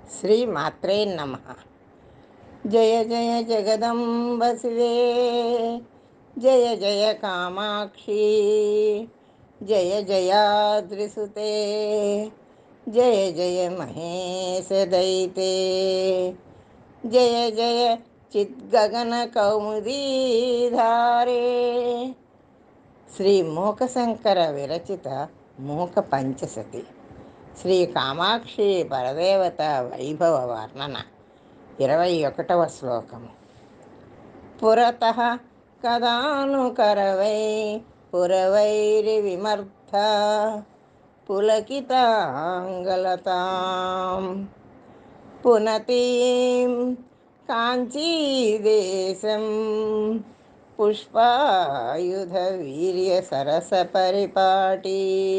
శ్రీమాత్రే నమ జయ జయ జగదంబ శివే జయ జయ కామాక్షి జయ జయాద్రిసుతే జయ జయ మహేశ దైతే జయ జయ చిద్గగన కౌముదీధారే శ్రీ మూకశంకర విరచిత మూక పంచసతి శ్రీ కామాక్షి పరదేవత వైభవ వర్ణన ఇరవై ఒకటవ శ్లోకము పురత కదాను కరవై పురవైరి విమర్థ పులకితాంగలతాం పునతీం కాంచీదేశం పుష్పాయుధ వీర్య సరస పరిపాటి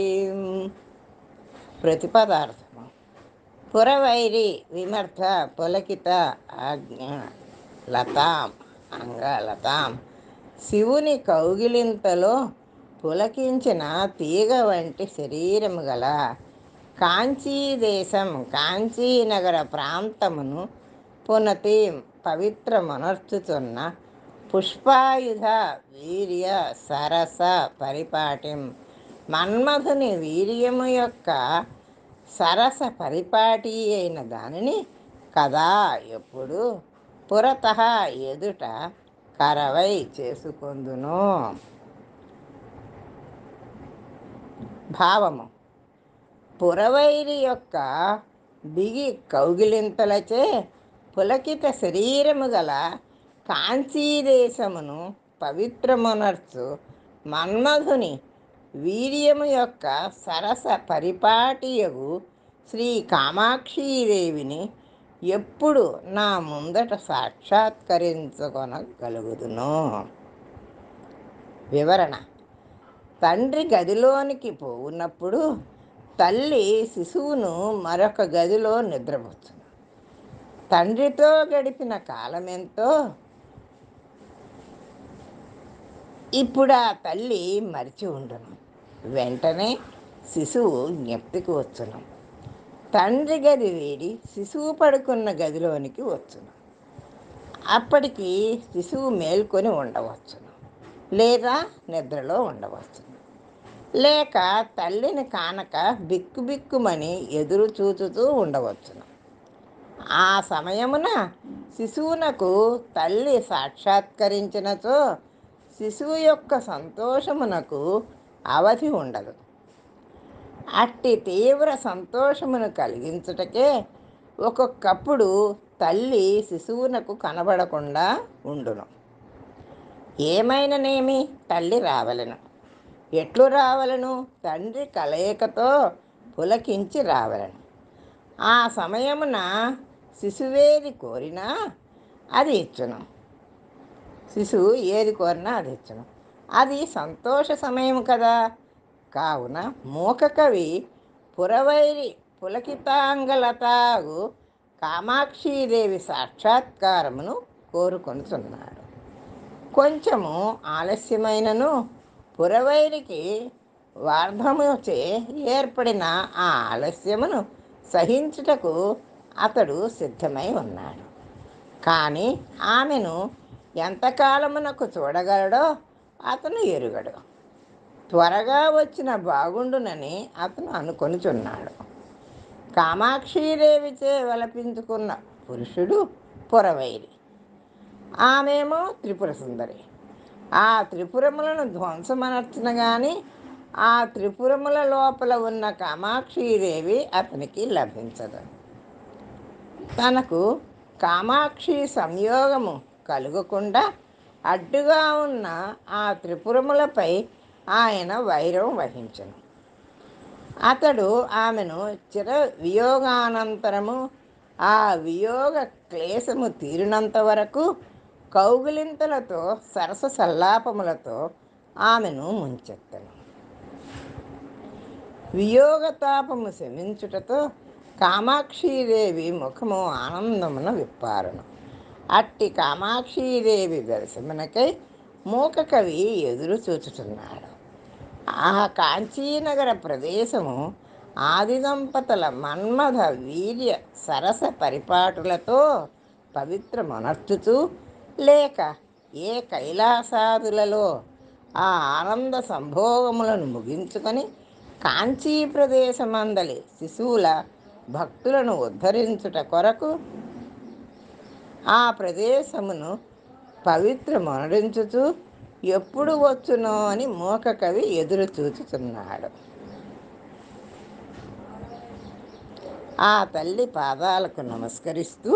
ప్రతిపదార్థము పురవైరి విమర్థ పులకిత ఆజ్ఞ లతాం అంగలతాం శివుని కౌగిలింతలో పులకించిన తీగ వంటి శరీరము గల కాంచీదేశం కాంచీనగర ప్రాంతమును పునతి పవిత్రమునర్చుతున్న పుష్పాయుధ వీర్య సరస పరిపాటిం మన్మధుని వీర్యము యొక్క సరస పరిపాటి అయిన దానిని కదా ఎప్పుడు పురత ఎదుట కరవై చేసుకొందును భావము పురవైరి యొక్క బిగి కౌగిలింతలచే పులకిత శరీరము గల కాంచీదేశమును పవిత్రమునర్చు మన్మధుని వీర్యము యొక్క సరస పరిపాటియగు శ్రీ కామాక్షీదేవిని ఎప్పుడు నా ముందట సాక్షాత్కరించుకొనగలుగుదును వివరణ తండ్రి గదిలోనికి పోవున్నప్పుడు తల్లి శిశువును మరొక గదిలో నిద్రపోతుంది తండ్రితో గడిపిన కాలం ఎంతో ఇప్పుడు ఆ తల్లి మరిచి ఉండును వెంటనే శిశువు జ్ఞప్తికి వచ్చును తండ్రి గది వేడి శిశువు పడుకున్న గదిలోనికి వచ్చును అప్పటికి శిశువు మేల్కొని ఉండవచ్చును లేదా నిద్రలో ఉండవచ్చును లేక తల్లిని కానక బిక్కుబిక్కుమని ఎదురు చూచుతూ ఉండవచ్చును ఆ సమయమున శిశువునకు తల్లి సాక్షాత్కరించినచో శిశువు యొక్క సంతోషమునకు అవధి ఉండదు అట్టి తీవ్ర సంతోషమును కలిగించుటకే ఒక్కొక్కప్పుడు తల్లి శిశువునకు కనబడకుండా ఉండును ఏమైననేమి తల్లి రావలను ఎట్లు రావలను తండ్రి కలయికతో పులకించి రావలను ఆ సమయమున శిశువేది కోరినా అది ఇచ్చును శిశువు ఏది కోరినా అది ఇచ్చును అది సంతోష సమయం కదా కావున మూక కవి పురవైరి పులకితాంగలతాగు కామాక్షీదేవి సాక్షాత్కారమును కోరుకొనుచున్నాడు కొంచెము ఆలస్యమైనను పురవైరికి వార్ధముచే ఏర్పడిన ఆ ఆలస్యమును సహించుటకు అతడు సిద్ధమై ఉన్నాడు కానీ ఆమెను ఎంతకాలమునకు చూడగలడో అతను ఎరుగడు త్వరగా వచ్చిన బాగుండునని అతను అనుకొనుచున్నాడు కామాక్షీదేవిచే వలపించుకున్న పురుషుడు పురవైరి ఆమెమో త్రిపుర సుందరి ఆ త్రిపురములను ధ్వంసమనర్చిన కానీ ఆ త్రిపురముల లోపల ఉన్న కామాక్షీదేవి అతనికి లభించదు తనకు కామాక్షి సంయోగము కలుగకుండా అడ్డుగా ఉన్న ఆ త్రిపురములపై ఆయన వైరం వహించను అతడు ఆమెను చిర వియోగానంతరము ఆ వియోగ క్లేశము తీరినంత వరకు కౌగిలింతలతో సరస సల్లాపములతో ఆమెను ముంచెత్తను వియోగతాపము శమించుటతో కామాక్షీదేవి ముఖము ఆనందమున విప్పారును అట్టి కామాక్షీదేవి దర్శనకై మూక కవి ఎదురు చూచుతున్నాడు ఆ కాంచీనగర ప్రదేశము ఆది దంపతుల మన్మథ వీర్య సరస పరిపాటులతో పవిత్రమనర్చుతూ లేక ఏ కైలాసాదులలో ఆ ఆనంద సంభోగములను ముగించుకొని కాంచీ ప్రదేశమందలి శిశువుల భక్తులను ఉద్ధరించుట కొరకు ఆ ప్రదేశమును పవిత్రమనరించుచు ఎప్పుడు వచ్చునో అని మూక కవి ఎదురు చూచుతున్నాడు ఆ తల్లి పాదాలకు నమస్కరిస్తూ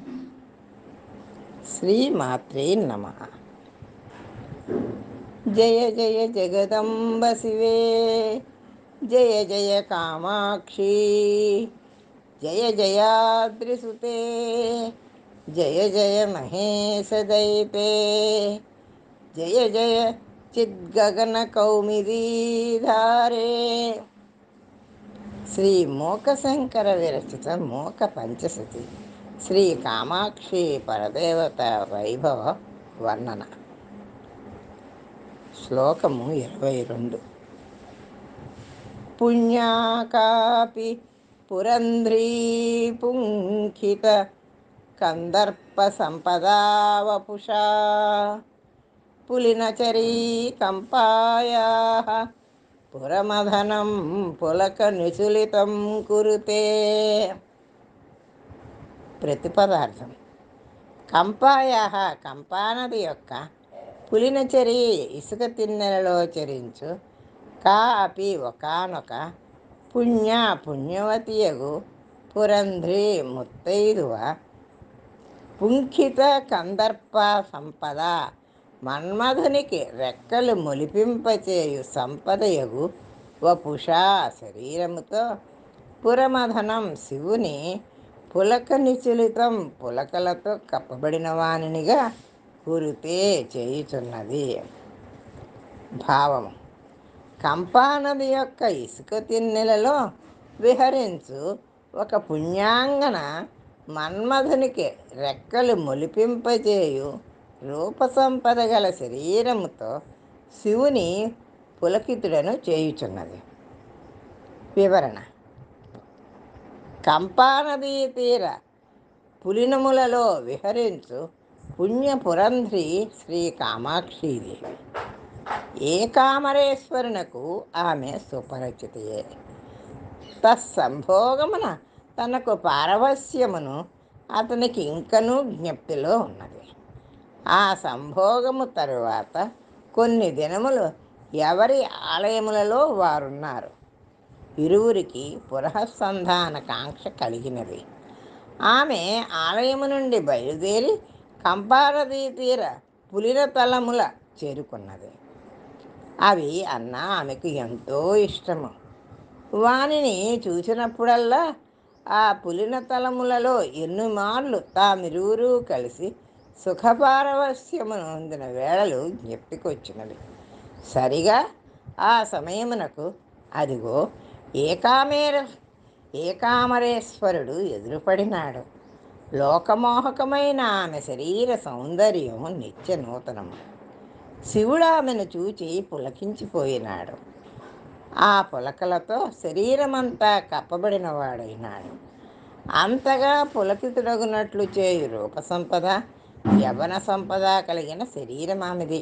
శ్రీమాత్రే నమ జయ జయ జగదంబ శివే జయ జయ కామాక్షి జయ జయాద్రిసుతే జయ జయ మహేశ దైతే జయ జయ చిద్గగన కౌమిదీధారే శ్రీ మూకశంకర విరచిత మూక పంచశతి శ్రీ కామాక్షి పరదేవత వైభవ వర్ణన శ్లోకము ఇరవై రెండు పుణ్యాకాపి పురంధ్రీ పుంఖిత కందర్ప సంపదావపుషా పులినచరీ కంపాయా పురమధనం పులక నిచులితం కురుతే ప్రతిపదార్థం కంపాయా కంపానది యొక్క పులినచరి ఇసుక తిన్నెలలో చరించు కా అపి ఒకనొక పుణ్య పుణ్యవతియగు పురంధ్రి ముత్తైదువ పుంఖిత కందర్ప సంపద మన్మధునికి రెక్కలు మొలిపింపచేయు సంపదయగు వపుషా శరీరముతో పురమధనం శివుని పులక నిచులితం పులకలతో కప్పబడిన వానినిగా కురితే చేయుచున్నది భావము కంపానది యొక్క ఇసుక తిన్నెలలో విహరించు ఒక పుణ్యాంగన మన్మధునికి రెక్కలు మొలిపింపజేయు రూపసంపద గల శరీరముతో శివుని పులకితుడను చేయుచున్నది వివరణ కంపానదీ తీర పులినములలో విహరించు పుణ్యపురంధ్రి శ్రీ కామాక్షీదేవి ఏకామరేశ్వరునకు ఆమె సుపరిచితయే తత్సంభోగమున తనకు పారవస్యమును అతనికి ఇంకనూ జ్ఞప్తిలో ఉన్నది ఆ సంభోగము తరువాత కొన్ని దినములు ఎవరి ఆలయములలో వారున్నారు ఇరువురికి పునఃసంధాన కాంక్ష కలిగినది ఆమె ఆలయము నుండి బయలుదేరి కంపారదీ తీర పులిన తలముల చేరుకున్నది అవి అన్న ఆమెకు ఎంతో ఇష్టము వానిని చూసినప్పుడల్లా ఆ పులిన తలములలో ఎన్నిమార్లు తామిరువురు కలిసి సుఖపారవస్యమును పొందిన వేళలు జ్ఞప్తికొచ్చినవి సరిగా ఆ సమయమునకు అదిగో ఏకామేర ఏకామరేశ్వరుడు ఎదురుపడినాడు లోకమోహకమైన ఆమె శరీర సౌందర్యం నిత్య నూతనము శివుడు ఆమెను చూచి పులకించిపోయినాడు ఆ పులకలతో శరీరమంతా కప్పబడిన వాడైనాడు అంతగా పులకితుడగునట్లు చేయు రూప సంపద యవన సంపద కలిగిన శరీరం ఆమెది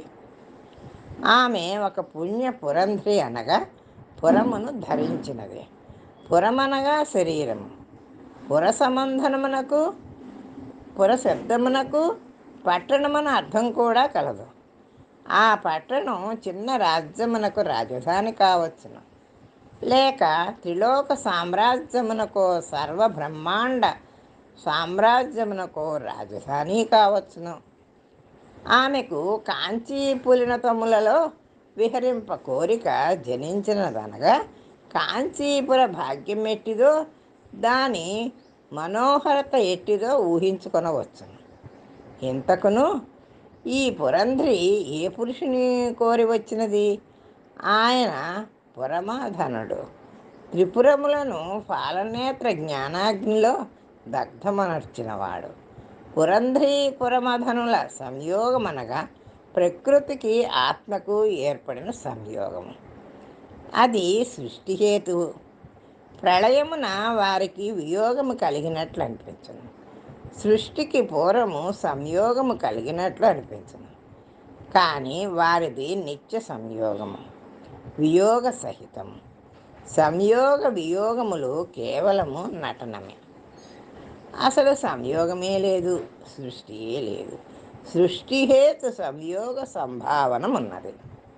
ఆమె ఒక పుణ్య పురంధ్రి అనగా పురమును ధరించినది పురమనగా శరీరము పుర సంబంధనమునకు పుర శబ్దమునకు పట్టణమన అర్థం కూడా కలదు ఆ పట్టణం చిన్న రాజ్యమునకు రాజధాని కావచ్చును లేక త్రిలోక సామ్రాజ్యమునకో సర్వ బ్రహ్మాండ సామ్రాజ్యమునకో రాజధాని కావచ్చును ఆమెకు కాంచీ పులినతములలో విహరింప కోరిక జనించినదనగా కాంచీపుర భాగ్యం ఎట్టిదో దాని మనోహరత ఎట్టిదో ఊహించుకొనవచ్చును ఇంతకును ఈ పురంధ్రి ఏ పురుషుని కోరి వచ్చినది ఆయన పురమాధనుడు త్రిపురములను పాలనేత్ర జ్ఞానాగ్నిలో దగ్ధమనర్చినవాడు పురంధ్రి పురమధనుల సంయోగమనగా ప్రకృతికి ఆత్మకు ఏర్పడిన సంయోగము అది సృష్టి హేతువు ప్రళయమున వారికి వియోగము కలిగినట్లు అనిపించను సృష్టికి పూర్వము సంయోగము కలిగినట్లు అనిపించను కానీ వారిది నిత్య సంయోగము వియోగ సహితము సంయోగ వియోగములు కేవలము నటనమే అసలు సంయోగమే లేదు సృష్టియే లేదు సృష్టి హేతు సంయోగ సంభావనం ఉన్నది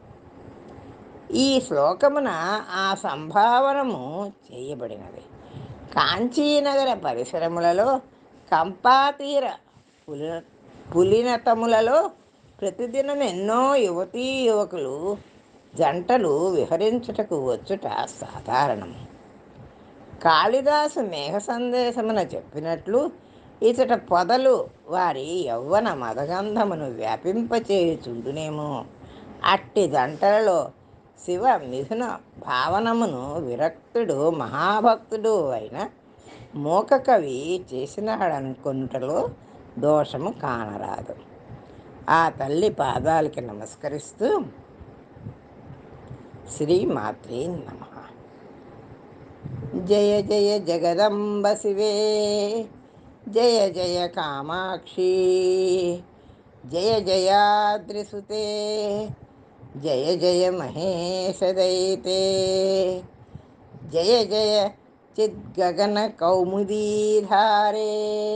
ఈ శ్లోకమున ఆ సంభావనము చేయబడినది కాంచీనగర పరిసరములలో కంపాతీర పులి పులినతములలో ప్రతిదినం ఎన్నో యువతీ యువకులు జంటలు విహరించుటకు వచ్చుట సాధారణం కాళిదాసు మేఘ సందేశమున చెప్పినట్లు ఇతట పొదలు వారి యవ్వన మదగంధమును వ్యాపింపచేయుచుండునేమో అట్టి దంటలలో శివ మిథున భావనమును విరక్తుడు మహాభక్తుడు అయిన మూక కవి చేసినాడనుకుంటలో దోషము కానరాదు ఆ తల్లి పాదాలకి నమస్కరిస్తూ శ్రీమాత్రే నమ జయ జయ జగదంబ శివే జయ జయ కామాక్షి జయ జయాద్రిసుతే జయ జయ మహేశదైతే జయ జయ చిద్గగన కౌముదీధారే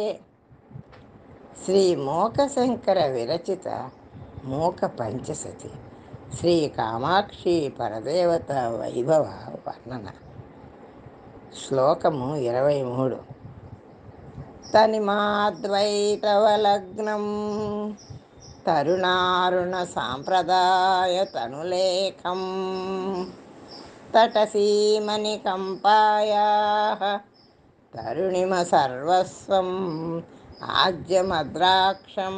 శ్రీ మోకశంకర విరచిత మోక పంచసతి శ్రీ కామాక్షి పరదేవత వైభవ వర్ణన శ్లోకము ఇరవై మూడు తనిమాద్వైతవలగ్నం తరుణారుణ సాంప్రదాయ తనులేఖం తటసీమని కంపాయా తరుణిమ సర్వస్వం ఆజ్యమద్రాక్షం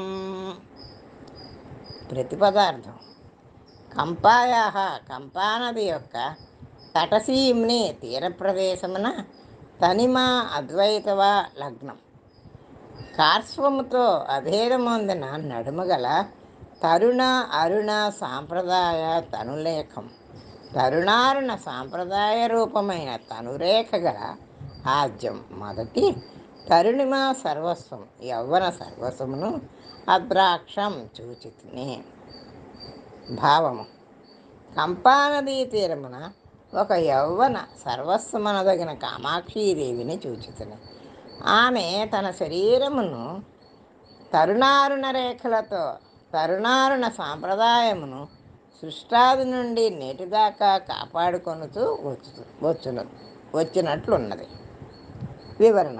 ప్రతిపదార్థం కంపాయా కంపానది యొక్క తటసీమ్ని తీర ప్రదేశమున తనిమా అద్వైతవ లగ్నం కార్స్వముతో అభేదమొందిన నడుమగల తరుణ అరుణ సాంప్రదాయ తనులేఖం తరుణారుణ సాంప్రదాయ రూపమైన తనురేఖ గల ఆద్యం మొదటి తరుణిమ సర్వస్వం యవ్వన సర్వస్వమును అద్రాక్షం చూచితిని భావము కంపానదీ తీరమున ఒక యౌవన సర్వస్వమనదగిన కామాక్షీదేవిని చూచితిని ఆమె తన శరీరమును తరుణారుణ రేఖలతో తరుణారుణ సాంప్రదాయమును సృష్టాది నుండి నేటిదాకా కాపాడుకొనుతూ వచ్చు వచ్చును వచ్చినట్లున్నది వివరణ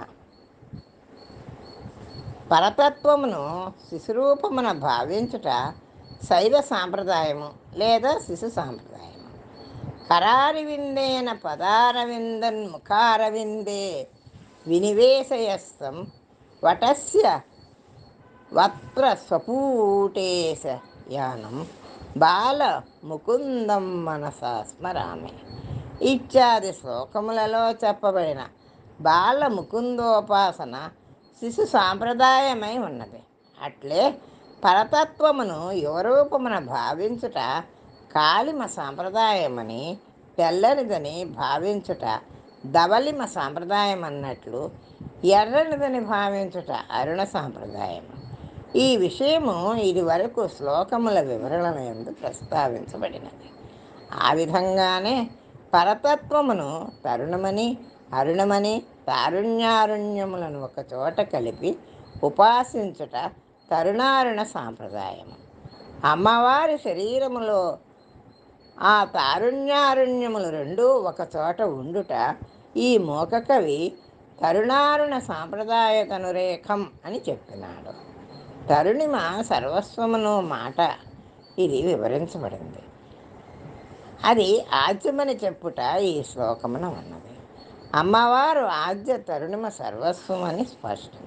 పరతత్వమును శిశురూపమున భావించుట శైవ సాంప్రదాయము లేదా శిశు సాంప్రదాయము కరారవిందేన పదారవిందన్ ముఖారవిందే వినివేశయస్తం వటస్య వత్ర స్వపూటేశ యానం బాల ముకుందం మనసా స్మరామి ఇత్యాది శ్లోకములలో చెప్పబడిన బాల ముకుందోపాసన శిశు సాంప్రదాయమై ఉన్నది అట్లే పరతత్వమును యువరూపమున భావించుట కాళిమ సాంప్రదాయమని తెల్లనిదని భావించుట ధవలిమ సాంప్రదాయం అన్నట్లు ఎర్రనిదని భావించుట అరుణ సాంప్రదాయం ఈ విషయము ఇది వరకు శ్లోకముల వివరణ ఎందు ప్రస్తావించబడినది ఆ విధంగానే పరతత్వమును తరుణమని అరుణమని తారుణ్యారుణ్యములను ఒక చోట కలిపి ఉపాసించుట తరుణారుణ సాంప్రదాయము అమ్మవారి శరీరములో ఆ తారుణ్యారుణ్యములు రెండూ ఒక చోట ఉండుట ఈ మోక కవి తరుణారుణ సాంప్రదాయ తనురేఖం అని చెప్పినాడు తరుణిమ సర్వస్వమును మాట ఇది వివరించబడింది అది ఆద్యమని చెప్పుట ఈ శ్లోకమున ఉన్నది అమ్మవారు ఆద్య తరుణిమ సర్వస్వం అని స్పష్టం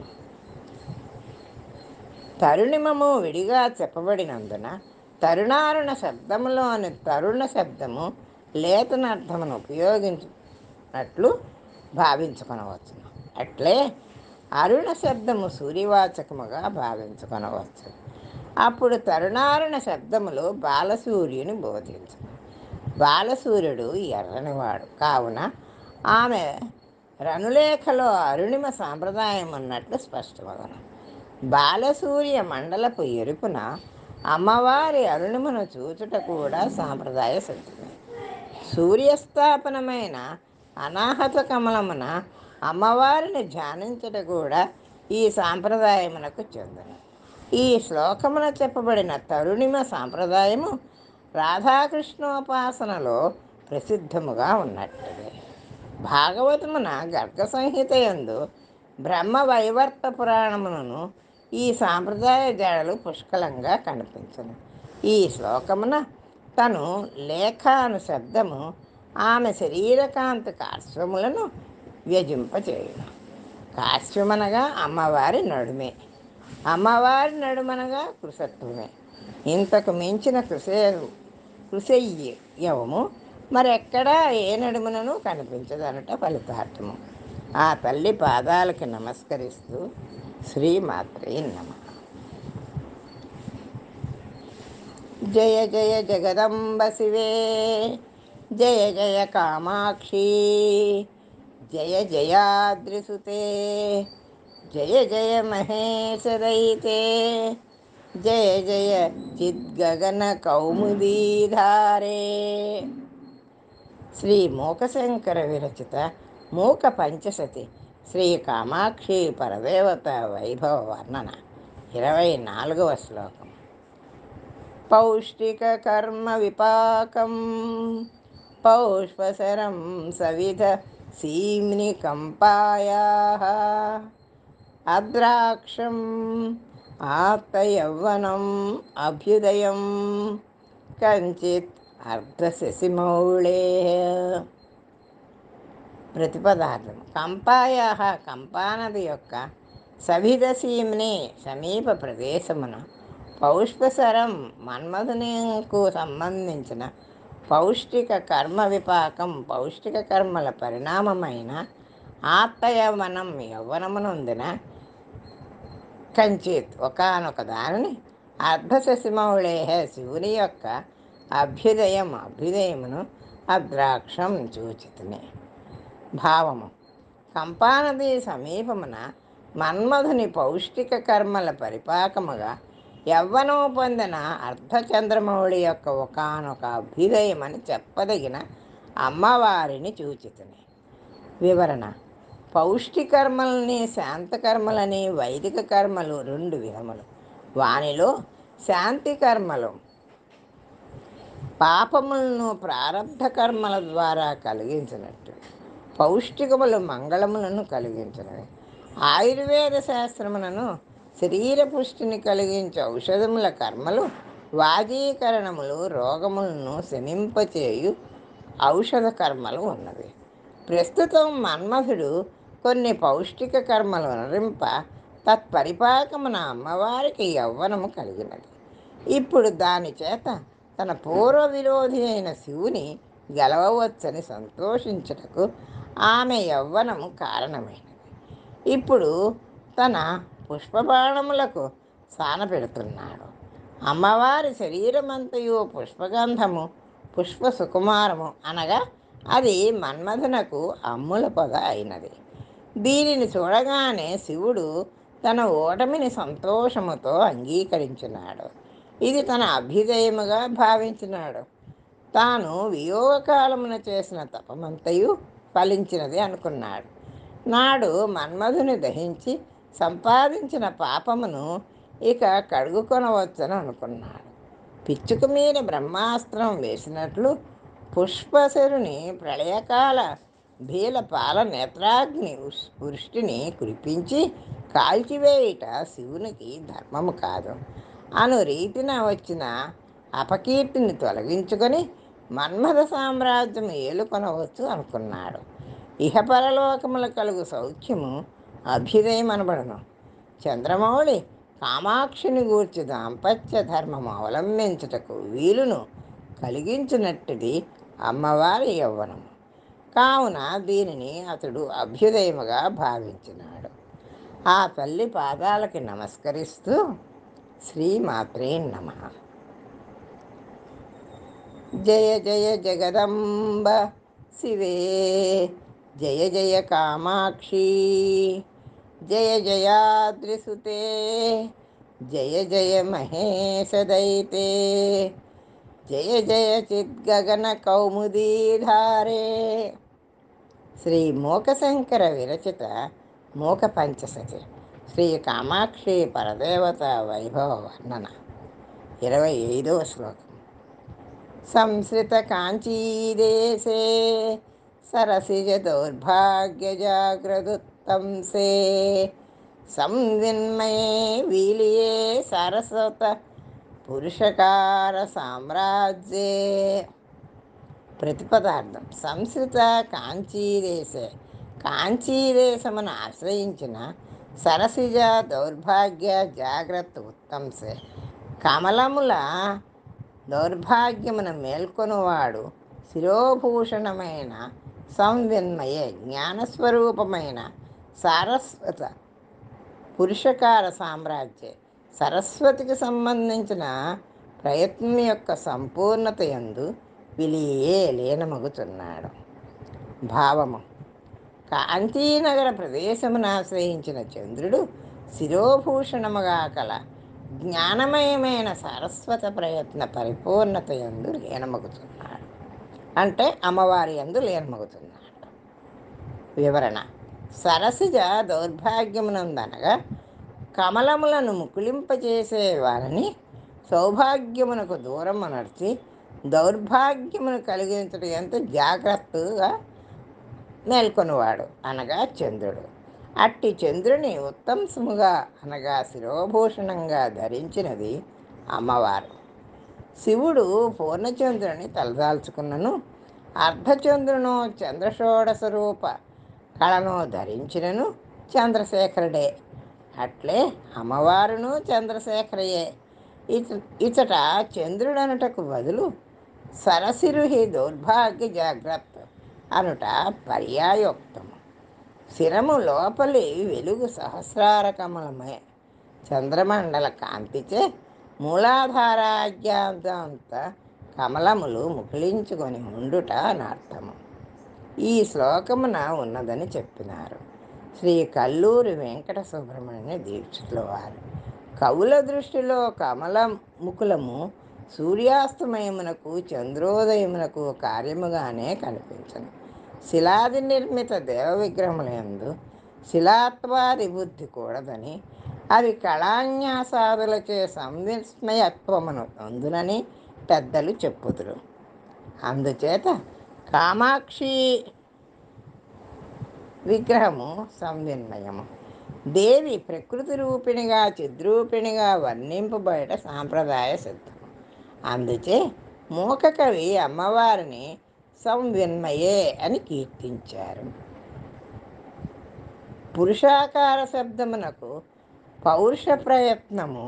తరుణిమము విడిగా చెప్పబడినందున తరుణారుణ శబ్దములోని తరుణ శబ్దము లేతనర్థమును ఉపయోగించినట్లు భావించుకొనవచ్చు అట్లే అరుణ శబ్దము సూర్యవాచకముగా భావించుకొనవచ్చు అప్పుడు తరుణారుణ శబ్దములు బాలసూర్యుని బోధించు బాలసూర్యుడు ఎర్రనివాడు కావున ఆమె రణులేఖలో అరుణిమ సాంప్రదాయం ఉన్నట్లు స్పష్టమగను బాలసూర్య మండలపు ఎరుపున అమ్మవారి అరుణిమను చూచుట కూడా సాంప్రదాయ సత్యమే సూర్యస్థాపనమైన అనాహత కమలమున అమ్మవారిని ధ్యానించట కూడా ఈ సాంప్రదాయమునకు చెందును ఈ శ్లోకమున చెప్పబడిన తరుణిమ సాంప్రదాయము రాధాకృష్ణోపాసనలో ప్రసిద్ధముగా ఉన్నట్టుదే భాగవతమున గర్గ సంహిత యందు బ్రహ్మ వైవర్త పురాణమును ఈ సాంప్రదాయ జాడలు పుష్కలంగా కనిపించను ఈ శ్లోకమున తను లేఖాను శబ్దము ఆమె శరీరకాంతి కార్శ్వములను వ్యజింపచేయును కార్శ్వమనగా అమ్మవారి నడుమే అమ్మవారి నడుమనగా కృషత్వమే ఇంతకు మించిన కృషే కృషయ్యవము మరెక్కడా ఏ నడుమునను కనిపించదనట ఫలితార్థము ఆ తల్లి పాదాలకి నమస్కరిస్తూ శ్రీమాత్రే నమ జయ జయ జగదంబ శివే జయ జయ కామాక్షి జయ జయాద్రిసుతే జయ జయ మహేశదయితే జయ జయ చిద్గగన కౌముదీధారే శ్రీ మూకశంకర విరచిత మూక పంచసతి శ్రీ కామాక్షి పరదేవత వైభవ వర్ణన ఇరవై నాలుగవ శ్లోకం పౌష్టిక కర్మ విపాకం పౌష్పసరం సవిధ సీమ్ని కంపాయా అద్రాక్షం ఆత్తయౌవనం అభ్యుదయం కంచిత్ అర్ధశశిమౌళే ప్రతిపదార్థం కంపాయ కంపానది యొక్క సవిధసీమ్ని సమీప ప్రదేశమున పౌష్పసరం మన్మధునికు సంబంధించిన పౌష్టిక కర్మ విపాకం పౌష్టిక కర్మల పరిణామమైన ఆత్తయవనం యవ్వనమునందున కంచిత్ ఒకనొక దానిని అర్ధశశిమౌళేహ శివుని యొక్క అభ్యుదయం అభ్యుదయమును అద్రాక్షం చూచితిని భావము కంపానది సమీపమున మన్మధుని పౌష్టిక కర్మల పరిపాకముగా యవ్వనం పొందిన అర్ధచంద్రమౌళి యొక్క ఒకనొక అభ్యుదయమని చెప్పదగిన అమ్మవారిని చూచితిని వివరణ పౌష్టికర్మలని శాంతకర్మలని వైదిక కర్మలు రెండు విధములు వానిలో శాంతి కర్మలు పాపములను ప్రారంధ కర్మల ద్వారా కలిగించినట్టు పౌష్టికములు మంగళములను కలిగించినవి ఆయుర్వేద శాస్త్రములను శరీర పుష్టిని కలిగించే ఔషధముల కర్మలు వాజీకరణములు రోగములను శమింపచేయు ఔషధ కర్మలు ఉన్నవి ప్రస్తుతం మన్మథుడు కొన్ని పౌష్టిక కర్మలు నరింప తత్పరిపాకమున అమ్మవారికి యవ్వనము కలిగినది ఇప్పుడు దాని చేత తన పూర్వ విరోధి అయిన శివుని గెలవవచ్చని సంతోషించుటకు ఆమె యవ్వనము కారణమైనది ఇప్పుడు తన పుష్పబాణములకు సాన పెడుతున్నాడు అమ్మవారి శరీరమంతయు పుష్పగంధము పుష్ప సుకుమారము అనగా అది మన్మథునకు అమ్ముల పొద అయినది దీనిని చూడగానే శివుడు తన ఓటమిని సంతోషముతో అంగీకరించినాడు ఇది తన అభ్యుదయముగా భావించినాడు తాను వియోగకాలమున చేసిన తపమంతయు ఫలించినది అనుకున్నాడు నాడు మన్మధుని దహించి సంపాదించిన పాపమును ఇక కడుగుకొనవచ్చని అనుకున్నాడు పిచ్చుక మీద బ్రహ్మాస్త్రం వేసినట్లు పుష్పశరుని ప్రళయకాల భీల పాల నేత్రాగ్ని ఉష్- వృష్టిని కురిపించి కాల్చివేయుట శివునికి ధర్మము కాదు అను రీతిన వచ్చిన అపకీర్తిని తొలగించుకొని మన్మథ సామ్రాజ్యం ఏలుకొనవచ్చు అనుకున్నాడు ఇహపరలోకముల కలుగు సౌఖ్యము అభ్యుదయం అనబడను చంద్రమౌళి కామాక్షిని గూర్చి దాంపత్య ధర్మము అవలంబించుటకు వీలును కలిగించినట్టుది అమ్మవారి యవ్వనము కావున దీనిని అతడు అభ్యుదయముగా భావించినాడు ఆ తల్లి పాదాలకి నమస్కరిస్తూ శ్రీమాత్రే నమ జయ జయ జగదంబ శివే జయ జయ కామాక్షి జయ జయాద్రిసుతే జయ జయ మహేశదైతే జయ జయ చిద్గగన కౌముదీధారే శ్రీ మూకశంకర విరచిత మూక పంచసతి శ్రీ కామాక్షి పరదేవత వైభవ వర్ణన ఇరవై ఐదవ శ్లోకం సంశ్రిత కాంచీదేశే సరసిజ దౌర్భాగ్య జాగ్రదుత్తంసే సంవిన్మయే వీలియే సరస్వత పురుషకార సామ్రాజ్యే ప్రతిపదార్థం సంస్కృత కాంచీదేశే కాంచీదేశమును ఆశ్రయించిన సరసిజ దౌర్భాగ్య జాగ్రత్త ఉత్తంసే కమలముల దౌర్భాగ్యమును మేల్కొనువాడు శిరోభూషణమైన సంవిన్మయ జ్ఞానస్వరూపమైన సారస్వత పురుషకార సామ్రాజ్య సరస్వతికి సంబంధించిన ప్రయత్నం యొక్క సంపూర్ణత ఎందు విలియే లీనమగుతున్నాడు భావము కాంచీనగర ప్రదేశమును ఆశ్రయించిన చంద్రుడు శిరోభూషణముగా కల జ్ఞానమయమైన సరస్వత ప్రయత్న పరిపూర్ణత ఎందు లీనమగుతున్నాడు అంటే అమ్మవారి ఎందు లీనమగుతున్నాడు వివరణ సరసిజ దౌర్భాగ్యమునందనగా కమలములను ముకులింపచేసే వారిని సౌభాగ్యమునకు దూరము నడిచి దౌర్భాగ్యమును కలిగించడం ఎంత జాగ్రత్తగా మేల్కొనివాడు అనగా చంద్రుడు అట్టి చంద్రుని ఉత్తంసముగా అనగా శిరోభూషణంగా ధరించినది అమ్మవారు శివుడు పూర్ణచంద్రుని తలదాల్చుకున్నను అర్ధచంద్రును చంద్రషోడశ రూప కళను ధరించినను చంద్రశేఖరుడే అట్లే అమ్మవారును చంద్రశేఖరయే ఇత ఇచట చంద్రుడనుటకు బదులు సరసిరుహి దౌర్భాగ్య జాగ్రత్త అనుట పర్యాయోక్తము శిరము లోపలి వెలుగు సహస్రారకములమే చంద్రమండల కాంతిచే మూలాధారాజ్యాంత కమలములు ముకులించుకొని ఉండుట అనర్థము ఈ శ్లోకమున ఉన్నదని చెప్పినారు శ్రీ కల్లూరి వెంకట సుబ్రహ్మణ్య దీక్షితుల వారు కవుల దృష్టిలో కమల ముకులము సూర్యాస్తమయమునకు చంద్రోదయమునకు కార్యముగానే కనిపించను శిలాది నిర్మిత దేవ విగ్రహములందు శిలాత్వాది బుద్ధి కూడదని అవి కళాన్యాసాదులచే సంవిస్మయత్వమును అందునని పెద్దలు చెప్పుదురు అందుచేత కామాక్షి విగ్రహము సంవిన్మయము దేవి ప్రకృతి రూపిణిగా చిద్రూపిణిగా వర్ణింపబడట సాంప్రదాయ సిద్ధం అందుచే మూక కవి అమ్మవారిని సంవిన్మయే అని కీర్తించారు పురుషాకార శబ్దమునకు పౌరుష ప్రయత్నము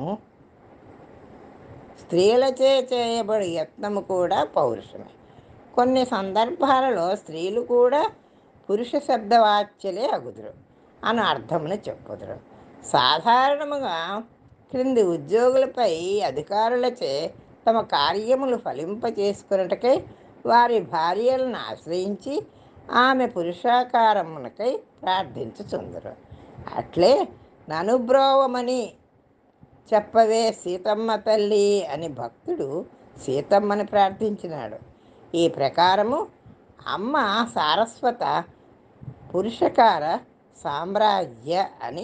స్త్రీలచే చేయబడి యత్నము కూడా పౌరుషమే కొన్ని సందర్భాలలో స్త్రీలు కూడా పురుష శబ్దవాచ్యలే అగుదురు అని అర్థమును చెప్పుదురు సాధారణముగా క్రింది ఉద్యోగులపై అధికారులచే తమ కార్యములు ఫలింపచేసుకున్నటకై వారి భార్యలను ఆశ్రయించి ఆమె పురుషాకారమునకై ప్రార్థించుచుందరు అట్లే ననుబ్రోవమని చెప్పవే సీతమ్మ తల్లి అని భక్తుడు సీతమ్మని ప్రార్థించినాడు ఈ ప్రకారము అమ్మ సారస్వత పురుషకార సామ్రాజ్య అని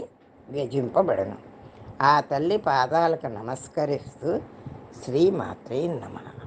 వ్యజింపబడను ఆ తల్లి పాదాలకు నమస్కరిస్తూ శ్రీమాత్రే నమ